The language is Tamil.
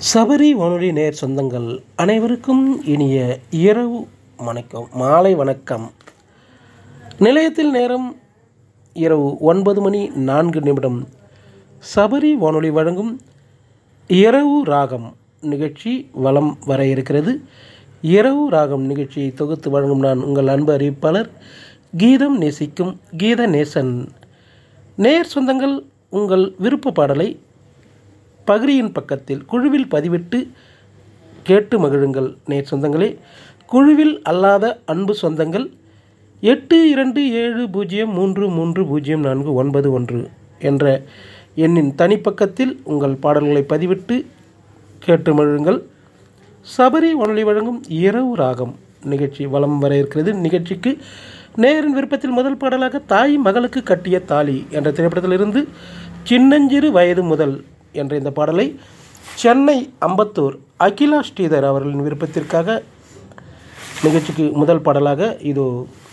சபரி வானொலி நேர் சொந்தங்கள் அனைவருக்கும் இனிய இரவு வணக்கம் மாலை வணக்கம் நிலையத்தில் நேரம் இரவு ஒன்பது மணி நான்கு நிமிடம் சபரி வானொலி வழங்கும் இரவு ராகம் நிகழ்ச்சி வலம் வர இருக்கிறது இரவு ராகம் நிகழ்ச்சியை தொகுத்து வழங்கும் நான் உங்கள் அன்பு அறிவிப்பாளர் கீதம் நேசிக்கும் கீத நேசன் நேர் சொந்தங்கள் உங்கள் விருப்ப பாடலை பகிரியின் பக்கத்தில் குழுவில் பதிவிட்டு கேட்டு மகிழுங்கள் நேர் சொந்தங்களே குழுவில் அல்லாத அன்பு சொந்தங்கள் எட்டு இரண்டு ஏழு பூஜ்ஜியம் மூன்று மூன்று பூஜ்ஜியம் நான்கு ஒன்பது ஒன்று என்ற எண்ணின் தனிப்பக்கத்தில் உங்கள் பாடல்களை பதிவிட்டு கேட்டு மகிழுங்கள் சபரி வானொலி வழங்கும் இரவு ராகம் நிகழ்ச்சி வலம் வர இருக்கிறது நிகழ்ச்சிக்கு நேரின் விருப்பத்தில் முதல் பாடலாக தாய் மகளுக்கு கட்டிய தாலி என்ற திரைப்படத்திலிருந்து சின்னஞ்சிறு வயது முதல் என்ற இந்த பாடலை சென்னை அம்பத்தூர் அகிலா ஸ்ரீதர் அவர்களின் விருப்பத்திற்காக நிகழ்ச்சிக்கு முதல் பாடலாக இதோ